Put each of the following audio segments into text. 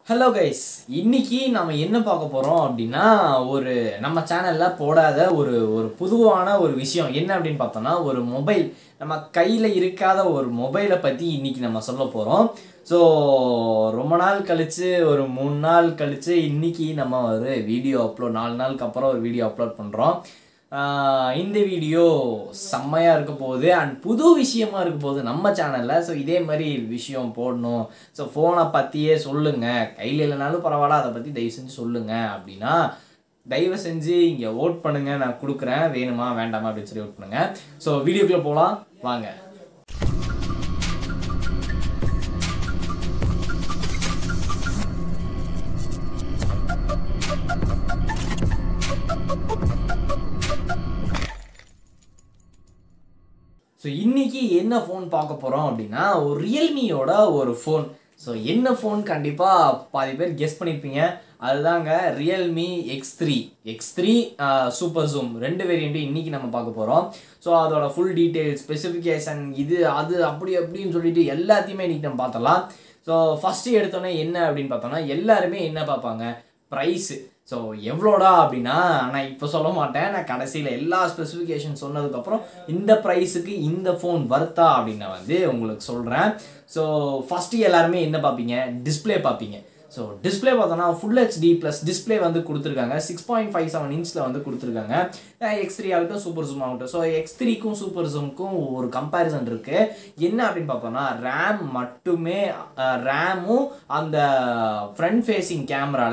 hello guys இன்னைக்கு நம்ம என்ன பார்க்க போகிறோம் அப்படின்னா ஒரு நம்ம சேனலில் போடாத ஒரு ஒரு பொதுவான ஒரு விஷயம் என்ன அப்படின்னு பார்த்தோம்னா ஒரு மொபைல் நம்ம கையில் இருக்காத ஒரு மொபைலை பற்றி இன்னைக்கு நம்ம சொல்ல போகிறோம் ஸோ ரொம்ப நாள் கழித்து ஒரு மூணு நாள் கழித்து இன்னைக்கு நம்ம ஒரு வீடியோ அப்லோட் நாலு நாளுக்கு அப்புறம் ஒரு வீடியோ அப்லோட் பண்ணுறோம் ஆஹ் இந்த வீடியோ செம்மையாக இருக்க போகுது அண்ட் புது விஷயமா இருக்க போகுது நம்ம சேனலில் ஸோ இதே மாதிரி விஷயம் போடணும் ஸோ ஃபோனை பற்றியே சொல்லுங்கள் கையில் இல்லைனாலும் பரவாயில்ல அதை பற்றி தயவு செஞ்சு சொல்லுங்கள் அப்படின்னா தயவு செஞ்சு இங்கே ஓட் பண்ணுங்கள் நான் கொடுக்குறேன் வேணுமா வேண்டாமா அப்படின்னு சொல்லி ஓட் பண்ணுங்கள் ஸோ வீடியோக்குள்ளே போகலாம் வாங்க ஸோ இன்னைக்கு என்ன ஃபோன் பார்க்க போகிறோம் அப்படின்னா ஒரு ரியல்மியோட ஒரு ஃபோன் ஸோ என்ன ஃபோன் கண்டிப்பாக பாதி பேர் கெஸ் பண்ணியிருப்பீங்க அதுதாங்க Realme X three X three super zoom ரெண்டு வேரியண்ட்டும் இன்றைக்கி நம்ம பார்க்க போகிறோம் ஸோ அதோட ஃபுல் டீட்டெயில் ஸ்பெசிஃபிகேஷன் இது அது அப்படி அப்படின்னு சொல்லிட்டு எல்லாத்தையுமே இன்றைக்கி நம்ம பார்த்தலாம் ஸோ ஃபஸ்ட்டு எடுத்தோன்னே என்ன அப்படின்னு பார்த்தோம்னா எல்லாருமே என்ன பார்ப்பாங்க ப்ரைஸு ஸோ எவ்வளோடா அப்படின்னா நான் இப்போ சொல்ல மாட்டேன் நான் கடைசியில் எல்லா ஸ்பெசிஃபிகேஷன் சொன்னதுக்கப்புறம் இந்த ப்ரைஸுக்கு இந்த ஃபோன் வர்த்தா அப்படின்னு நான் வந்து உங்களுக்கு சொல்கிறேன் ஸோ ஃபஸ்ட்டு எல்லாருமே என்ன பார்ப்பீங்க டிஸ்ப்ளே பார்ப்பீங்க ஸோ டிஸ்ப்ளே பார்த்தோன்னா ஃபுல் ஹெச்டி ப்ளஸ் டிஸ்ப்ளே வந்து கொடுத்துருக்காங்க சிக்ஸ் பாயிண்ட் ஃபைவ் செவன் இன்ச்சில் வந்து கொடுத்துருக்காங்க எக்ஸ் த்ரீ ஆகட்டும் சூப்பர் ஜூம் ஆகட்டும் ஸோ எக்ஸ் த்ரீக்கும் சூப்பர் ஜூமுக்கும் ஒரு கம்பேரிசன் இருக்குது என்ன அப்படின்னு பார்த்தோம்னா ரேம் மட்டுமே ரேமும் அந்த ஃப்ரண்ட் ஃபேஸிங்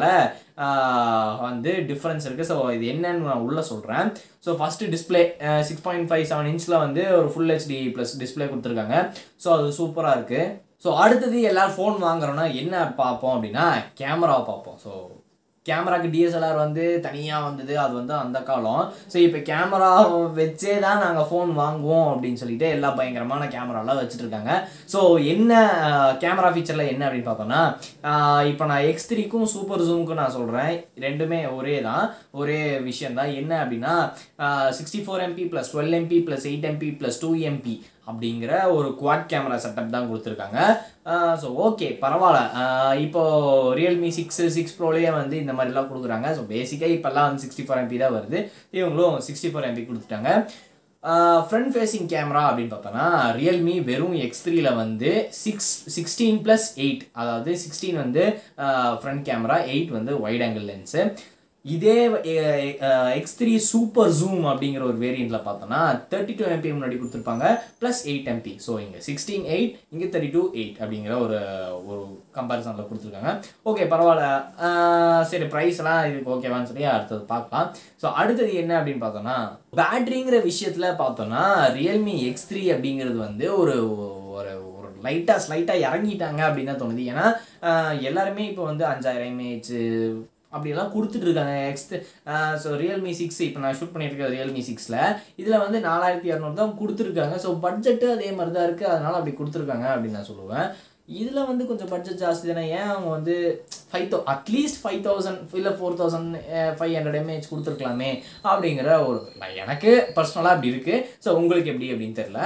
கேமராவில் வந்து டிஃப்ரென்ஸ் இருக்குது ஸோ இது என்னன்னு நான் உள்ளே சொல்கிறேன் so first display six point five seven இன்ச்சில் வந்து ஒரு ஃபுல் ஹெச்டி ப்ளஸ் டிஸ்பிளே கொடுத்துருக்காங்க ஸோ அது சூப்பராக இருக்குது ஸோ அடுத்தது எல்லோரும் ஃபோன் வாங்குறோன்னா என்ன பார்ப்போம் அப்படின்னா கேமராவை பார்ப்போம் ஸோ கேமராக்கு டிஎஸ்எல்ஆர் வந்து தனியாக வந்தது அது வந்து அந்த காலம் ஸோ இப்போ கேமரா வச்சே தான் நாங்கள் ஃபோன் வாங்குவோம் அப்படின்னு சொல்லிட்டு எல்லா பயங்கரமான கேமராலாம் வச்சுட்டு இருக்காங்க ஸோ என்ன கேமரா ஃபீச்சரில் என்ன அப்படின்னு பார்த்தோம்னா இப்போ நான் எக்ஸ் த்ரீக்கும் சூப்பர் ஜூமுக்கும் நான் சொல்கிறேன் ரெண்டுமே ஒரே தான் ஒரே விஷயம் தான் என்ன அப்படின்னா sixty four MP plus twelve MP plus eight MP plus two MP அப்படிங்கிற ஒரு குவாட் கேமரா செட்டப் தான் கொடுத்துருக்காங்க ஸோ ஓகே பரவாயில்ல இப்போ ரியல்மி சிக்ஸ் சிக்ஸ் ப்ரோலேயே வந்து இந்த மாதிரிலாம் கொடுக்குறாங்க ஸோ பேசிக்காக இப்போல்லாம் வந்து சிக்ஸ்டி ஃபோர் எம்பி தான் வருது இவங்களும் சிக்ஸ்டி ஃபோர் எம்பி கொடுத்துட்டாங்க ஃப்ரண்ட் ஃபேஸிங் கேமரா அப்படின்னு பார்த்தோன்னா ரியல்மி வெறும் எக்ஸ் த்ரீல வந்து சிக்ஸ் சிக்ஸ்டீன் ப்ளஸ் எயிட் அதாவது சிக்ஸ்டீன் வந்து ஃப்ரண்ட் கேமரா எயிட் வந்து வைட் ஆங்கிள் லென்ஸு இதே எக்ஸ் த்ரீ சூப்பர் ஜூம் அப்படிங்கிற ஒரு வேரியண்ட்டில் பார்த்தோன்னா தேர்ட்டி டூ எம்பி முன்னாடி கொடுத்துருப்பாங்க ப்ளஸ் எயிட் எம்பி ஸோ இங்கே சிக்ஸ்டீன் எயிட் இங்கே தேர்ட்டி டூ எயிட் அப்படிங்கிற ஒரு ஒரு கம்பேரிசனில் கொடுத்துருக்காங்க ஓகே பரவாயில்ல சரி ப்ரைஸ் எல்லாம் இதுக்கு ஓகேவான்னு சொல்லி அடுத்தது பார்க்கலாம் ஸோ அடுத்தது என்ன அப்படின்னு பார்த்தோன்னா பேட்ரிங்கிற விஷயத்தில் பார்த்தோன்னா ரியல்மி எக்ஸ் த்ரீ அப்படிங்கிறது வந்து ஒரு ஒரு ஒரு லைட்டாக ஸ்லைட்டாக இறங்கிட்டாங்க அப்படின்னு தான் தோணுது ஏன்னா எல்லாருமே இப்போ வந்து அஞ்சாயிரம் எம்ஏஹெச் அப்படியெல்லாம் கொடுத்துட்டு இருக்காங்க நெக்ஸ்ட் ஸோ ரியல்மி சிக்ஸ் இப்போ நான் ஷூட் பண்ணிட்டு இருக்க ரியல்மி சிக்ஸில் இதில் வந்து நாலாயிரத்தி இரநூறு தான் கொடுத்துருக்காங்க ஸோ பட்ஜெட்டு அதே மாதிரி தான் இருக்குது அதனால் அப்படி கொடுத்துருக்காங்க அப்படின்னு நான் சொல்லுவேன் இதில் வந்து கொஞ்சம் பட்ஜெட் ஜாஸ்தி தானே ஏன் அவங்க வந்து five thou at least five thousand இல்லை four thousand five hundred mAh கொடுத்துருக்கலாமே அப்படிங்கிற ஒரு எனக்கு பர்சனலாக அப்படி இருக்குது ஸோ உங்களுக்கு எப்படி அப்படின்னு தெரில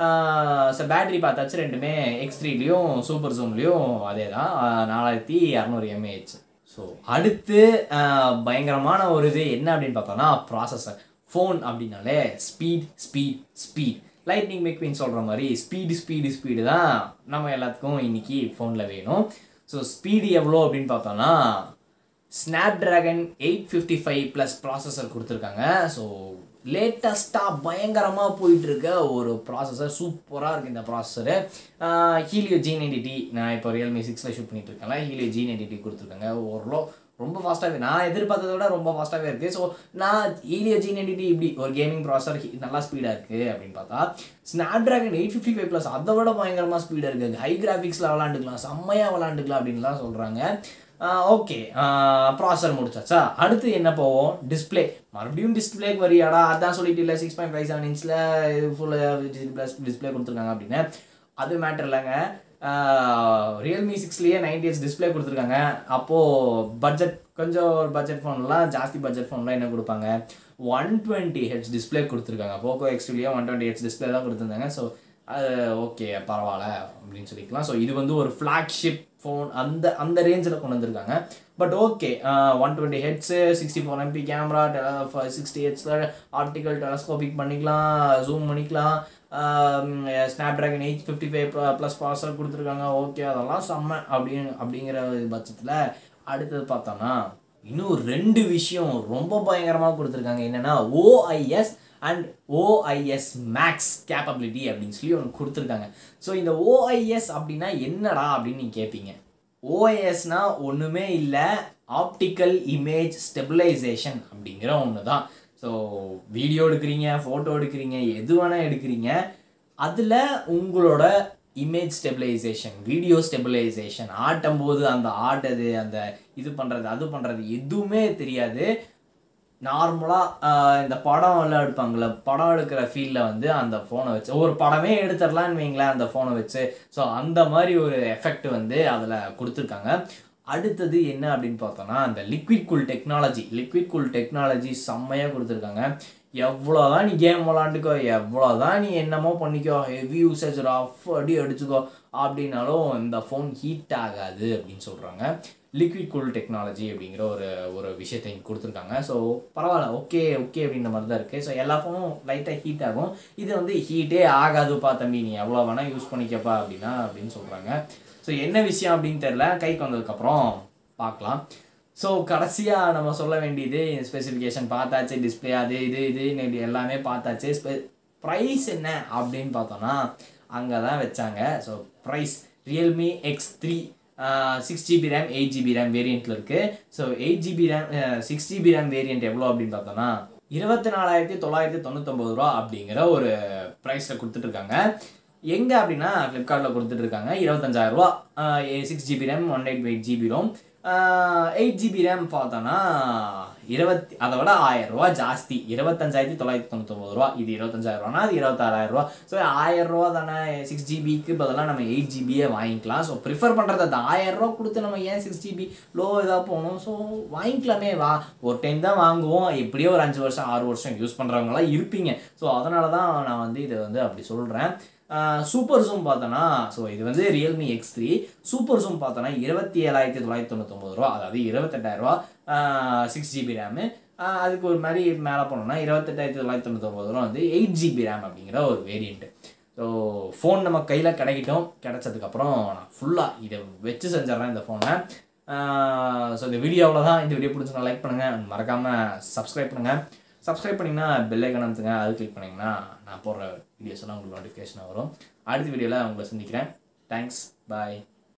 ஸோ பேட்ரி பார்த்தாச்சு ரெண்டுமே எக்ஸ் த்ரீலேயும் சூப்பர் ஜூம்லேயும் அதே தான் நாலாயிரத்தி இரநூறு எம்ஏஹெச் ஸோ அடுத்து பயங்கரமான ஒரு இது என்ன அப்படின்னு பார்த்தோம்னா ப்ராசஸர் ஃபோன் அப்படின்னாலே speed speed speed lightning McQueen சொல்கிற மாதிரி ஸ்பீடு ஸ்பீடு ஸ்பீடு தான் நம்ம எல்லாத்துக்கும் இன்றைக்கி ஃபோனில் வேணும் ஸோ ஸ்பீடு எவ்வளோ அப்படின்னு பார்த்தோம்னா Snapdragon eight fifty five plus processor கொடுத்துருக்காங்க ஸோ லேட்டஸ்ட்டாக பயங்கரமாக போயிட்டுருக்க ஒரு ப்ராசஸர் சூப்பராக இருக்குது இந்த processor Helio G ninety T நான் இப்போ ரியல்மி சிக்ஸில் ஷூட் பண்ணிட்டு இருக்கேன்ல ஹீலியோ ஜி நைன்டி டி கொடுத்துருக்காங்க ஓரளவு ரொம்ப ஃபாஸ்ட்டாகவே நான் எதிர்பார்த்ததை விட ரொம்ப ஃபாஸ்ட்டாகவே இருக்குது ஸோ நான் ஹீலியோ ஜி நைன்டி டி இப்படி ஒரு கேமிங் ப்ராசஸர் நல்லா ஸ்பீடாக இருக்குது அப்படின்னு பார்த்தா Snapdragon eight fifty five plus அதை விட பயங்கரமாக ஸ்பீடாக இருக்குது ஹை கிராஃபிக்ஸில் விளாண்டுக்கலாம் செம்மையாக விளாண்டுக்கலாம் அப்படின்லாம் சொல்கிறாங்க ஓகே ப்ராசர் முடிச்சாச்சா அடுத்து என்ன போவோம் டிஸ்பிளே மறுபடியும் டிஸ்பிளேக்கு வரியாடா அதான் சொல்லிட்டு இல்லை சிக்ஸ் பாயிண்ட் ஃபைவ் செவன் இன்ச்சில் இது ஃபுல்லாக ப்ளஸ் டிஸ்பிளே கொடுத்துருக்காங்க அப்படின்னு அது மேட்டர் இல்லைங்க ரியல்மி சிக்ஸ்லேயே நைன்டி எஸ் டிஸ்பிளே கொடுத்துருக்காங்க அப்போது பட்ஜெட் கொஞ்சம் ஒரு பட்ஜெட் ஃபோன்லாம் ஜாஸ்தி பட்ஜெட் ஃபோன்லாம் என்ன கொடுப்பாங்க ஒன் டுவெண்ட்டி ஹெச் டிஸ்பிளே கொடுத்துருக்காங்க போக்கோ எக்ஸ்டிலேயே ஒன் டுவெண்ட்டி ஹெச் டிஸ்பிளே தான் கொடுத்துருந்தாங்க ஸோ அது ஓகே பரவாயில்ல அப்படின்னு சொல்லிக்கலாம் ஸோ இது வந்து ஒரு ஃப்ளாக்ஷிப் ஃபோன் அந்த அந்த ரேஞ்சில் கொண்டு வந்திருக்காங்க but okay one twenty hertz sixty four MP camera sixty ஹெட்ஸில் ஆப்டிக்கல் டெலஸ்கோபிக் பண்ணிக்கலாம் ஜூம் பண்ணிக்கலாம் Snapdragon eight fifty five plus processor கொடுத்துருக்காங்க ஓகே அதெல்லாம் செம்ம அப்படின்னு அப்படிங்கிற பட்சத்தில் அடுத்தது பார்த்தோம்னா இன்னும் ரெண்டு விஷயம் ரொம்ப பயங்கரமாக கொடுத்துருக்காங்க என்னென்னா OIS and OIS max capability அப்படின்னு சொல்லி ஒன்று கொடுத்துருக்காங்க ஸோ இந்த ஓஐஎஸ் அப்படின்னா என்னடா அப்படின்னு நீங்கள் கேட்பீங்க ஓஐஎஸ்னா ஒன்றுமே இல்லை ஆப்டிக்கல் இமேஜ் ஸ்டெபிலைசேஷன் அப்படிங்கிற ஒன்று தான் ஸோ வீடியோ எடுக்கிறீங்க ஃபோட்டோ எடுக்கிறீங்க எது வேணால் எடுக்கிறீங்க அதில் உங்களோட இமேஜ் ஸ்டெபிலைசேஷன் வீடியோ ஸ்டெபிலைசேஷன் ஆட்டும்போது அந்த ஆட்டது அந்த இது பண்ணுறது அது பண்ணுறது எதுவுமே தெரியாது நார்மலாக இந்த படம் எல்லாம் எடுப்பாங்கள்ல படம் எடுக்கிற ஃபீல்டில் வந்து அந்த ஃபோனை வச்சு ஒரு படமே எடுத்துடலான்னு வைங்களேன் அந்த ஃபோனை வச்சு ஸோ அந்த மாதிரி ஒரு எஃபெக்ட் வந்து அதில் கொடுத்துருக்காங்க அடுத்தது என்ன அப்படின்னு பார்த்தோம்னா அந்த liquid cool technology liquid cool technology செம்மையாக கொடுத்துருக்காங்க எவ்வளோதான் நீ கேம் விளாண்டுக்கோ எவ்வளோதான் நீ என்னமோ பண்ணிக்கோ ஹெவி யூசேஜ் ரஃப் அடி அடிச்சுக்கோ அப்படின்னாலும் இந்த ஃபோன் ஹீட் ஆகாது அப்படின்னு சொல்கிறாங்க லிக்விட் கூல் டெக்னாலஜி அப்படிங்கிற ஒரு ஒரு விஷயத்தை இங்கே கொடுத்துருக்காங்க ஸோ பரவாயில்ல ஓகே ஓகே அப்படின்ற மாதிரி தான் இருக்குது ஸோ எல்லா ஃபோனும் லைட்டாக ஹீட் ஆகும் இது வந்து ஹீட்டே ஆகாதுப்பா தம்பி நீ எவ்வளோ வேணால் யூஸ் பண்ணிக்கப்பா அப்படின்னா அப்படின்னு சொல்கிறாங்க ஸோ என்ன விஷயம் அப்படின்னு தெரில கைக்கு வந்ததுக்கப்புறம் பார்க்கலாம் ஸோ கடைசியாக நம்ம சொல்ல வேண்டியது ஸ்பெசிஃபிகேஷன் பார்த்தாச்சு டிஸ்பிளே அது இது இது இது எல்லாமே பார்த்தாச்சு ஸ்பெ ப்ரைஸ் என்ன அப்படின்னு பார்த்தோன்னா அங்கே தான் வச்சாங்க so price Realme X three six GB RAM eight GB RAM வேரியண்ட்டில் இருக்குது so eight GB RAM six GB RAM variant எவ்வளோ அப்படின்னு பார்த்தோன்னா இருபத்தி நாலாயிரத்தி தொள்ளாயிரத்தி தொண்ணூத்தொம்பது ரூபா அப்படிங்கிற ஒரு ப்ரைஸில் கொடுத்துட்ருக்காங்க எங்கே அப்படின்னா ஃப்ளிப்கார்ட்டில் கொடுத்துட்ருக்காங்க இருபத்தஞ்சாயிரரூவா six GB RAM one eight eight GB ROM eight GB RAM பார்த்தோன்னா இருபத்தி அதை விட ஆயிரம் ரூபா ஜாஸ்தி இருபத்தஞ்சாயிரத்தி தொள்ளாயிரத்தி தொண்ணூத்தொம்பது ரூபா இது இருபத்தஞ்சாயிரம் ரூபானா அது இருபத்தாறாயிரம் ரூபா ஸோ ஆயிரம் ரூபா தானே சிக்ஸ் ஜிபிக்கு பதிலாக நம்ம எயிட் ஜிபியே வாங்கிக்கலாம் ஸோ ப்ரிஃபர் பண்ணுறது அந்த ஆயிரம் ரூபா கொடுத்து நம்ம ஏன் சிக்ஸ் ஜிபி லோ இதாக போகணும் ஸோ வாங்கிக்கலாமே வா ஒரு டைம் தான் வாங்குவோம் எப்படியோ ஒரு அஞ்சு வருஷம் ஆறு வருஷம் யூஸ் பண்ணுறவங்களாம் இருப்பீங்க ஸோ அதனால தான் நான் வந்து இதை வந்து அப்படி சொல்கிறேன் சூப்பர் ஜூம் பார்த்தோன்னா ஸோ இது வந்து Realme X three super zoom பார்த்தோன்னா இருபத்தி ஏழாயிரத்தி தொள்ளாயிரத்தி தொண்ணூத்தொம்பது ரூபா அதாவது இருபத்தெட்டாயிரரூவா சிக்ஸ் ஜிபி ரேமு அதுக்கு ஒரு மாதிரி மேலே போனோம்னா இருபத்தெட்டாயிரத்தி தொள்ளாயிரத்தி தொண்ணூத்தொம்பது ரூபா வந்து எயிட் ஜிபி ரேம் அப்படிங்கிற ஒரு வேரியண்ட்டு ஸோ ஃபோன் நம்ம கையில் கிடைக்கட்டும் கிடைச்சதுக்கப்புறம் நான் ஃபுல்லாக இதை வச்சு செஞ்சிட்றேன் இந்த ஃபோனை ஸோ இந்த வீடியோ அவ்வளோதான் இந்த வீடியோ பிடிச்சிருந்தா லைக் பண்ணுங்கள் மறக்காமல் சப்ஸ்கிரைப் பண்ணுங்கள் சப்ஸ்கிரைப் பண்ணிங்கன்னா பெல் ஐக்கன் அமுத்துங்க அது கிளிக் பண்ணிங்கன்னா நான் போடுற வீடியோஸ் எல்லாம் உங்களுக்கு நோட்டிஃபிகேஷன் வரும் அடுத்த வீடியோவில் உங்களை சந்திக்கிறேன் தேங்க்ஸ் பாய்